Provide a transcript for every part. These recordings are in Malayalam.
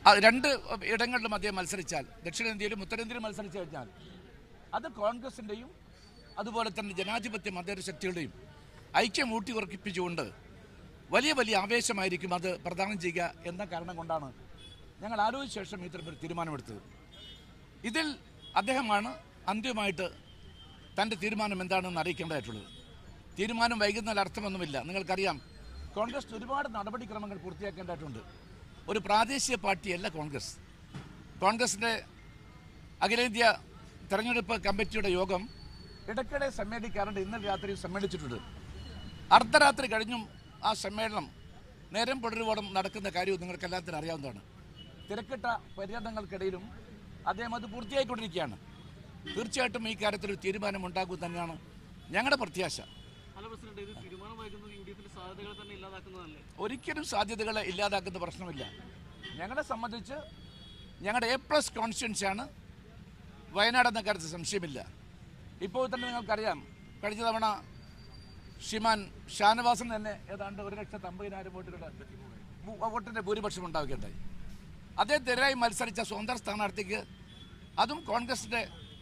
ആ രണ്ട് ഇടങ്ങളിലും അദ്ദേഹം മത്സരിച്ചാൽ ദക്ഷിണേന്ത്യയിലും ഉത്തരേന്ത്യയിലും മത്സരിച്ചു കഴിഞ്ഞാൽ അത് കോൺഗ്രസിൻ്റെയും അതുപോലെ തന്നെ ജനാധിപത്യ മതേതര ശക്തികളുടെയും ഐക്യം ഊട്ടി ഉറപ്പിച്ചുകൊണ്ട് വലിയ വലിയ ആവേശമായിരിക്കും അത് പ്രദാനം ചെയ്യുക എന്ന കാരണം കൊണ്ടാണ് ഞങ്ങൾ ആലോചിച്ച ശേഷം ഇത്തരമൊരു തീരുമാനമെടുത്തത് ഇതിൽ അദ്ദേഹമാണ് അന്ത്യമായിട്ട് തൻ്റെ തീരുമാനം എന്താണെന്ന് അറിയിക്കേണ്ടതായിട്ടുള്ളത് തീരുമാനം വൈകുന്നതിൽ അർത്ഥമൊന്നുമില്ല നിങ്ങൾക്കറിയാം കോൺഗ്രസ് ഒരുപാട് നടപടിക്രമങ്ങൾ പൂർത്തിയാക്കേണ്ടതായിട്ടുണ്ട് ഒരു പ്രാദേശിക പാർട്ടിയല്ല കോൺഗ്രസ് കോൺഗ്രസിൻ്റെ അഖിലേന്ത്യാ തെരഞ്ഞെടുപ്പ് കമ്മിറ്റിയുടെ യോഗം ഇടയ്ക്കിടെ സമ്മേളിക്കാറുണ്ട് ഇന്നലെ രാത്രി സമ്മേളിച്ചിട്ടുണ്ട് അർദ്ധരാത്രി കഴിഞ്ഞും ആ സമ്മേളനം നേരം പുലരുവോളം നടക്കുന്ന കാര്യവും നിങ്ങൾക്ക് എല്ലാത്തിനും അറിയാവുന്നതാണ് തിരക്കിട്ട പര്യടനങ്ങൾക്കിടയിലും അദ്ദേഹം അത് പൂർത്തിയായിക്കൊണ്ടിരിക്കുകയാണ് തീർച്ചയായിട്ടും ഈ കാര്യത്തിൽ ഒരു തീരുമാനം ഉണ്ടാകും തന്നെയാണ് ഞങ്ങളുടെ പ്രത്യാശ അല്ല പ്രസിഡന്റ് ഇത് തീരുമാനം വൈകുന്നത് യു ഡി എഫിന്റെ സാധ്യതകളെ തന്നെ ഇല്ലാതാക്കുന്നതല്ലേ ഒരിക്കലും സാധ്യതകളെ ഇല്ലാതാക്കുന്ന പ്രശ്നമില്ല ഞങ്ങളെ സംബന്ധിച്ച് ഞങ്ങളുടെ എ പ്ലസ് കോൺസ്റ്റിറ്റ്യൻസിയാണ് വയനാട് എന്ന കാര്യത്തിൽ സംശയമില്ല ഇപ്പോൾ തന്നെ നിങ്ങൾക്കറിയാം കഴിഞ്ഞ തവണ ഷിമാൻ ഷാനവാസൻ തന്നെ ഏതാണ്ട് ഒരു ലക്ഷത്തി അമ്പതിനായിരം വോട്ടുകളുടെ ഭൂ- വോട്ടിൻ്റെ ഭൂരിപക്ഷം ഉണ്ടാവുകയുണ്ടായി അദ്ദേഹത്തിനെതിരായി മത്സരിച്ച സ്വതന്ത്ര സ്ഥാനാർത്ഥിക്ക് അതും കോൺഗ്രസിൻ്റെ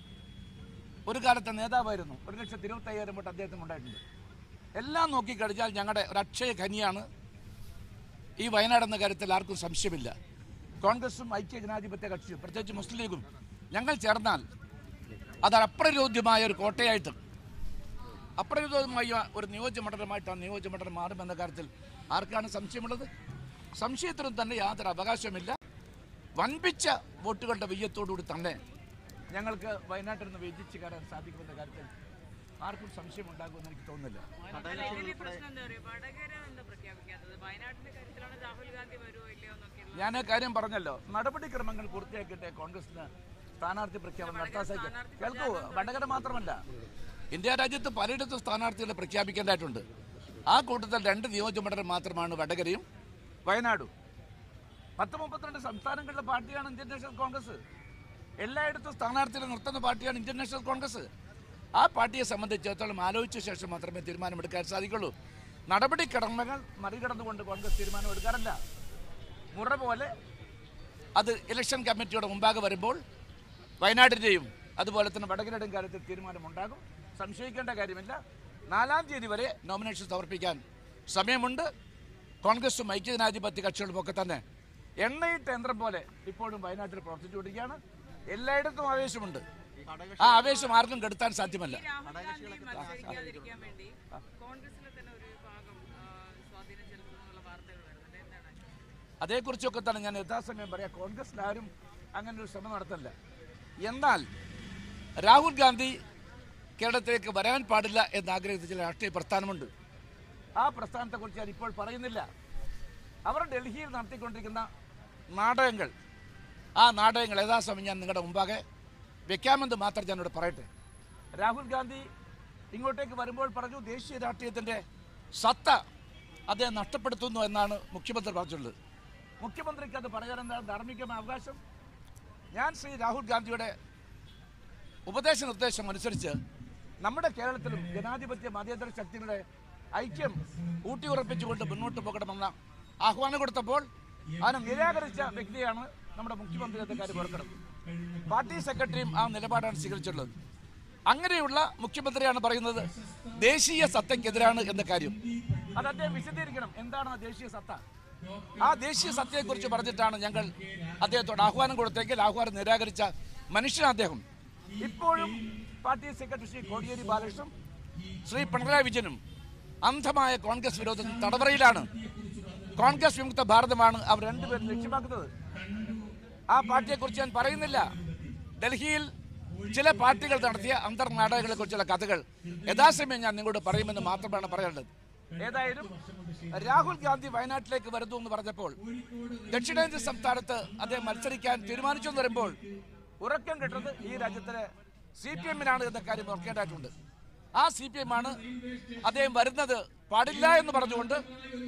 ഒരു കാലത്തെ നേതാവായിരുന്നു ഒരു ലക്ഷത്തി ഇരുപത്തി അയ്യായിരം വോട്ട് അദ്ദേഹത്തിന് ഉണ്ടായിട്ടുണ്ട് എല്ലാം നോക്കിക്കഴിഞ്ഞാൽ ഞങ്ങളുടെ ഒരു അക്ഷയ ഖനിയാണ് ഈ വയനാട് എന്ന കാര്യത്തിൽ ആർക്കും സംശയമില്ല കോൺഗ്രസും ഐക്യ ജനാധിപത്യ കക്ഷിയും പ്രത്യേകിച്ച് മുസ്ലിം ലീഗും ഞങ്ങൾ ചേർന്നാൽ അത് അപ്രരോധ്യമായ ഒരു കോട്ടയായിട്ട് അപ്രരോധമായ ഒരു നിയോജകമണ്ഡലമായിട്ട് ആ നിയോജകമണ്ഡലം മാറുമെന്ന കാര്യത്തിൽ ആർക്കാണ് സംശയമുള്ളത് സംശയത്തിനും തന്നെ യാതൊരു അവകാശമില്ല വൻപിച്ച വോട്ടുകളുടെ വിജയത്തോടുകൂടി തന്നെ ഞങ്ങൾക്ക് വയനാട്ടിൽ നിന്ന് വിജയിച്ച് കയറാൻ സാധിക്കുമെന്ന കാര്യത്തിൽ ആർക്കും സംശയമുണ്ടാകുമെന്ന് എനിക്ക് തോന്നുന്നില്ല അല്ല, ഇതിലെ പ്രശ്നം എന്താ പറയുക വടകര എന്താ പ്രഖ്യാപിക്കാത്തത് വയനാടിന്റെ കാര്യത്തിലാണ് രാഹുൽ ഗാന്ധി വരുമോ ഇല്ലയോ എന്നൊക്കെയുള്ള ഞാൻ ആ കാര്യം പറഞ്ഞല്ലോ നടപടിക്രമങ്ങൾ പൂർത്തിയാക്കിയിട്ട് കോൺഗ്രസിന് സ്ഥാനാർത്ഥി പ്രഖ്യാപനം നടത്താൻ സാധിക്കും കേൾക്കൂ വടകര മാത്രമല്ല ഇന്ത്യ രാജ്യത്ത് പലയിടത്തും സ്ഥാനാർത്ഥികളെ പ്രഖ്യാപിക്കേണ്ടതായിട്ടുണ്ട് ആ കൂട്ടത്തിൽ രണ്ട് നിയോജകമണ്ഡലം മാത്രമാണ് വടകരയും വയനാടും പത്ത് മുപ്പത്തിരണ്ട് സംസ്ഥാനങ്ങളിലെ പാർട്ടിയാണ് ഇന്ത്യൻ നാഷണൽ കോൺഗ്രസ് എല്ലായിടത്തും സ്ഥാനാർത്ഥികളെ നിർത്തുന്ന പാർട്ടിയാണ് ഇന്ത്യൻ നാഷണൽ കോൺഗ്രസ് ആ പാർട്ടിയെ സംബന്ധിച്ചിടത്തോളം ആലോചിച്ച ശേഷം മാത്രമേ തീരുമാനമെടുക്കാൻ സാധിക്കുള്ളൂ നടപടിക്രമങ്ങൾ മറികടന്നുകൊണ്ട് കോൺഗ്രസ് തീരുമാനമെടുക്കാറില്ല മുറ പോലെ അത് ഇലക്ഷൻ കമ്മിറ്റിയുടെ മുമ്പാകെ വരുമ്പോൾ വയനാടിൻ്റെയും അതുപോലെ തന്നെ വടകരയുടെയും കാര്യത്തിൽ തീരുമാനമുണ്ടാകും സംശയിക്കേണ്ട കാര്യമില്ല നാലാം തീയതി വരെ നോമിനേഷൻ സമർപ്പിക്കാൻ സമയമുണ്ട് കോൺഗ്രസും ഐക്യജനാധിപത്യ കക്ഷികളും ഒക്കെ തന്നെ എണ്ണയിട്ട് യന്ത്രം പോലെ ഇപ്പോഴും വയനാട്ടിൽ പ്രവർത്തിച്ചുകൊണ്ടിരിക്കുകയാണ് എല്ലായിടത്തും ആവേശമുണ്ട് ആ ആവേശം ആർക്കും കെടുത്താൻ സാധ്യമല്ല രാഹുൽ ഗാന്ധി മത്സരിക്കാതിരിക്കാൻ വേണ്ടി കോൺഗ്രസിലെ തന്നെ ഒരു വിഭാഗം ആ, സ്വാധീനം ചെലുത്തുന്നുള്ള വാർത്തകൾ വരുന്നുണ്ട് എന്താണ് അതേക്കുറിച്ചൊക്കെ തന്നെ ഞാൻ യഥാസമയം പറയാം കോൺഗ്രസിൽ ആരും അങ്ങനെ ഒരു ശ്രമം നടത്തില്ല എന്നാൽ രാഹുൽ ഗാന്ധി കേരളത്തിലേക്ക് വരാൻ പാടില്ല എന്ന് ആഗ്രഹിച്ച ചില രാഷ്ട്രീയ പ്രസ്ഥാനമുണ്ട് ആ പ്രസ്ഥാനത്തെക്കുറിച്ച് ഞാൻ ഇപ്പോൾ പറയുന്നില്ല അവർ ഡൽഹിയിൽ നടത്തിക്കൊണ്ടിരിക്കുന്ന നാടകങ്ങൾ ആ നാടകങ്ങൾ യഥാസമയം ഞാൻ നിങ്ങളുടെ മുമ്പാകെ വെക്കാമെന്ന് മാത്രം ഞാനിവിടെ പറയട്ടെ രാഹുൽ ഗാന്ധി ഇങ്ങോട്ടേക്ക് വരുമ്പോൾ പറഞ്ഞു ദേശീയ രാഷ്ട്രീയത്തിൻ്റെ സത്ത അദ്ദേഹം നഷ്ടപ്പെടുത്തുന്നു എന്നാണ് മുഖ്യമന്ത്രി പറഞ്ഞിട്ടുള്ളത് മുഖ്യമന്ത്രിക്ക് അത് പറയാൻ എന്താണ് ധാർമ്മികമായ അവകാശം ഞാൻ ശ്രീ രാഹുൽ ഗാന്ധിയുടെ ഉപദേശ നിർദ്ദേശം അനുസരിച്ച് നമ്മുടെ കേരളത്തിലും ജനാധിപത്യ മതേതര ശക്തികളുടെ ഐക്യം ഊട്ടിയുറപ്പിച്ചുകൊണ്ട് മുന്നോട്ട് പോകണമെന്ന ആഹ്വാനം കൊടുത്തപ്പോൾ അതിനെ നിരാകരിച്ച വ്യക്തിയാണ് നമ്മുടെ മുഖ്യമന്ത്രി എന്ന കാര്യം ഓർക്കണം പാർട്ടി സെക്രട്ടറിയും ആ നിലപാടാണ് സ്വീകരിച്ചിട്ടുള്ളത് അങ്ങനെയുള്ള മുഖ്യമന്ത്രിയാണ് പറയുന്നത് ദേശീയ സത്തയ്ക്കെതിരാണ് എന്ന കാര്യം അത് അദ്ദേഹം വിശദീകരിക്കണം എന്താണ് ആ ദേശീയ സത്ത ആ ദേശീയ സത്തയെക്കുറിച്ച് പറഞ്ഞിട്ടാണ് ഞങ്ങൾ അദ്ദേഹത്തോട് ആഹ്വാനം കൊടുത്തെങ്കിൽ ആഹ്വാനം നിരാകരിച്ച മനുഷ്യനാണ് അദ്ദേഹം ഇപ്പോഴും പാർട്ടി സെക്രട്ടറി ശ്രീ കോടിയേരി ബാലകൃഷ്ണൻ ശ്രീ പിണറായി വിജയനും അന്ധമായ കോൺഗ്രസ് വിരോധം തടവറയിലാണ് കോൺഗ്രസ് വിമുക്ത ഭാരതമാണ് അവർ രണ്ടുപേരും ലക്ഷ്യമാക്കുന്നത് ആ പാർട്ടിയെക്കുറിച്ച് ഞാൻ പറയുന്നില്ല ഡൽഹിയിൽ ചില പാർട്ടികൾ നടത്തിയ അന്തർനാടകങ്ങളെ കുറിച്ചുള്ള കഥകൾ യഥാസമയം ഞാൻ നിങ്ങളോട് പറയുമെന്ന് മാത്രമാണ് പറയാനുള്ളത് ഏതായാലും രാഹുൽ ഗാന്ധി വയനാട്ടിലേക്ക് വരുന്നു എന്ന് പറഞ്ഞപ്പോൾ ദക്ഷിണേന്ത്യ സംസ്ഥാനത്ത് അദ്ദേഹം മത്സരിക്കാൻ തീരുമാനിച്ചു എന്ന് വരുമ്പോൾ ഉറക്കം കിട്ടുന്നത് ഈ രാജ്യത്തിലെ സി പി എമ്മിനാണ് എന്ന കാര്യം ഓർക്കേണ്ടതായിട്ടുണ്ട് ആ സി പി എം ആണ് അദ്ദേഹം വരുന്നത് പാടില്ല എന്ന് പറഞ്ഞുകൊണ്ട്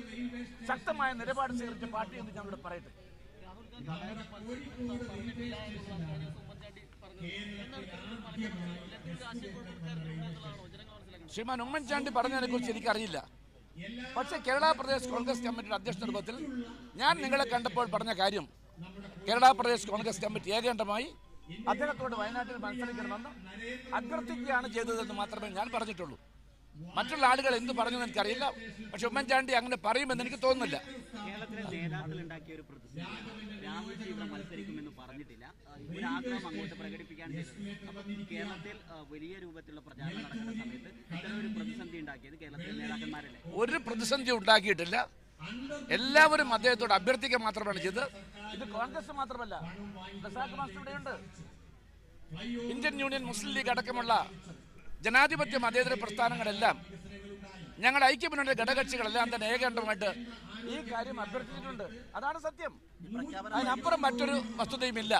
ശക്തമായ നിലപാട് സ്വീകരിച്ച പാർട്ടി എന്ന് ഞങ്ങളോട് പറയട്ടെ ശ്രീമാൻ ഉമ്മൻചാണ്ടി പറഞ്ഞതിനെ കുറിച്ച് എനിക്കറിയില്ല പക്ഷേ കേരള പ്രദേശ് കോൺഗ്രസ് കമ്മിറ്റിയുടെ അധ്യക്ഷ രൂപത്തിൽ ഞാൻ നിങ്ങളെ കണ്ടപ്പോൾ പറഞ്ഞ കാര്യം കേരള പ്രദേശ് കോൺഗ്രസ് കമ്മിറ്റി ഏകണ്ഠമായി അദ്ദേഹത്തോട് വയനാട്ടിൽ മത്സരിക്കണമെന്ന് അഭ്യർത്ഥിക്കുകയാണ് ചെയ്തതെന്ന് മാത്രമേ ഞാൻ പറഞ്ഞിട്ടുള്ളൂ മറ്റുള്ള ആളുകൾ എന്ത് പറഞ്ഞെന്ന് എനിക്കറിയില്ല പക്ഷെ ഉമ്മൻചാണ്ടി അങ്ങനെ പറയുമെന്ന് എനിക്ക് തോന്നുന്നില്ല കേരളത്തിലെ നേതാക്കൾ ഉണ്ടാക്കിയ ഒരു പ്രതിസന്ധി രാഹുൽ ഇവിടെ മത്സരിക്കുമെന്ന് പറഞ്ഞിട്ടില്ല ആ, ഒരു ആഗ്രഹം അങ്ങോട്ട് പ്രകടിപ്പിക്കാൻ ചെയ്തത് അപ്പം കേരളത്തിൽ ആ, വലിയ രൂപത്തിലുള്ള പ്രചാരണം നടക്കുന്ന സമയത്ത് ഇത്തരം ഒരു പ്രതിസന്ധി ഉണ്ടാക്കിയത് കേരളത്തിലെ നേതാക്കന്മാരല്ലേ ഒരു പ്രതിസന്ധി ഉണ്ടാക്കിയിട്ടില്ല എല്ലാവരും അദ്ദേഹത്തോട് അഭ്യർത്ഥിക്കുക മാത്രമാണ് ചെയ്തത് ഇത് കോൺഗ്രസ് മാത്രമല്ല റസാഖ് മാസ്റ്റർ ഇവിടെയുണ്ട് ഇന്ത്യൻ യൂണിയൻ മുസ്ലിം ലീഗ് അടക്കമുള്ള ജനാധിപത്യ മതേതര പ്രസ്ഥാനങ്ങളെല്ലാം ഞങ്ങളുടെ ഐക്യമുന്നണി ഘടകകക്ഷികളെല്ലാം തന്നെ ഏകണ്ഠമായിട്ട് ഈ കാര്യം അഭ്യർത്ഥിച്ചിട്ടുണ്ട് അതാണ് സത്യം അതിനപ്പുറം മറ്റൊരു വസ്തുതയുമില്ല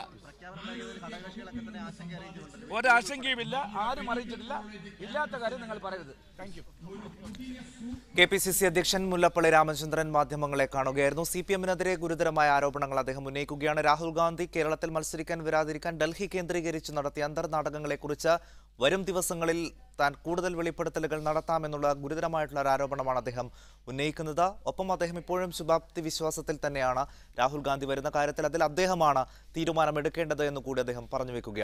ഒരാശങ്കയുമില്ല ആരും അറിയിച്ചിട്ടില്ല ഇല്ലാത്ത കാര്യം നിങ്ങൾ പറയരുത് thank you K P C C അധ്യക്ഷൻ മുല്ലപ്പള്ളി രാമചന്ദ്രൻ മാധ്യമങ്ങളെ കാണുകയായിരുന്നു സി പി എമ്മിനെതിരെ ഗുരുതരമായ ആരോപണങ്ങൾ അദ്ദേഹം ഉന്നയിക്കുകയാണ് രാഹുൽ ഗാന്ധി കേരളത്തിൽ മത്സരിക്കാൻ വരാതിരിക്കാൻ ഡൽഹി കേന്ദ്രീകരിച്ച് നടത്തിയ അന്തർനാടകങ്ങളെക്കുറിച്ച് വരും ദിവസങ്ങളിൽ താൻ കൂടുതൽ വെളിപ്പെടുത്തലുകൾ നടത്താമെന്നുള്ള ഗുരുതരമായിട്ടുള്ള ഒരു ആരോപണമാണ് അദ്ദേഹം ഉന്നയിക്കുന്നത് ഒപ്പം അദ്ദേഹം ഇപ്പോഴും ശുഭാപ്തി വിശ്വാസത്തിൽ തന്നെയാണ് രാഹുൽ ഗാന്ധി വരുന്ന കാര്യത്തിൽ അതിൽ അദ്ദേഹമാണ് തീരുമാനമെടുക്കേണ്ടത് എന്ന് കൂടി അദ്ദേഹം പറഞ്ഞു വെക്കുകയാണ്